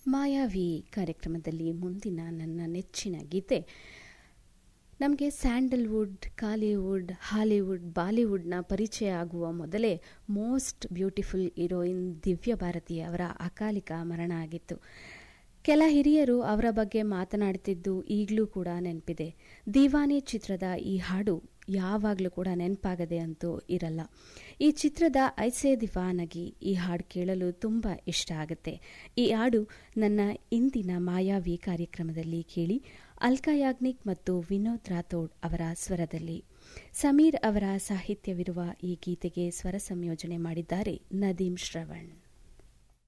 ಮಾಯಾವಿ ಕಾರ್ಯಕ್ರಮದಲ್ಲಿ ಮುಂದಿನ ನನ್ನ ನೆಚ್ಚಿನ ಗೀತೆ ನಮಗೆ ಸ್ಯಾಂಡಲ್ವುಡ್ ಕಾಲಿವುಡ್ ಹಾಲಿವುಡ್ ಬಾಲಿವುಡ್ನ ಪರಿಚಯ ಆಗುವ ಮೊದಲೇ ಮೋಸ್ಟ್ ಬ್ಯೂಟಿಫುಲ್ ಹೀರೋಯಿನ್ ದಿವ್ಯ ಭಾರತಿ ಅವರ ಅಕಾಲಿಕ ಮರಣ ಆಗಿತ್ತು ಕೆಲ ಹಿರಿಯರು ಅವರ ಬಗ್ಗೆ ಮಾತನಾಡುತ್ತಿದ್ದು ಈಗಲೂ ಕೂಡ ನೆನಪಿದೆ ದಿವಾನಿ ಚಿತ್ರದ ಈ ಹಾಡು ಯಾವಾಗಲೂ ಕೂಡ ನೆನಪಾಗದೆ ಅಂತೂ ಇರಲ್ಲ ಈ ಚಿತ್ರದ ಐಸೆ ದಿವಾನಗಿ ಈ ಹಾಡು ಕೇಳಲು ತುಂಬ ಇಷ್ಟ ಆಗುತ್ತೆ ಈ ಹಾಡು ನನ್ನ ಇಂದಿನ ಮಾಯಾವಿ ಕಾರ್ಯಕ್ರಮದಲ್ಲಿ ಕೇಳಿ ಅಲ್ಕಾ ಯಾಗ್ನಿಕ್ ಮತ್ತು ವಿನೋದ್ ರಾಥೋಡ್ ಅವರ ಸ್ವರದಲ್ಲಿ ಸಮೀರ್ ಅವರ ಸಾಹಿತ್ಯವಿರುವ ಈ ಗೀತೆಗೆ ಸ್ವರ ಸಂಯೋಜನೆ ಮಾಡಿದ್ದಾರೆ ನದೀಂ ಶ್ರವಣ್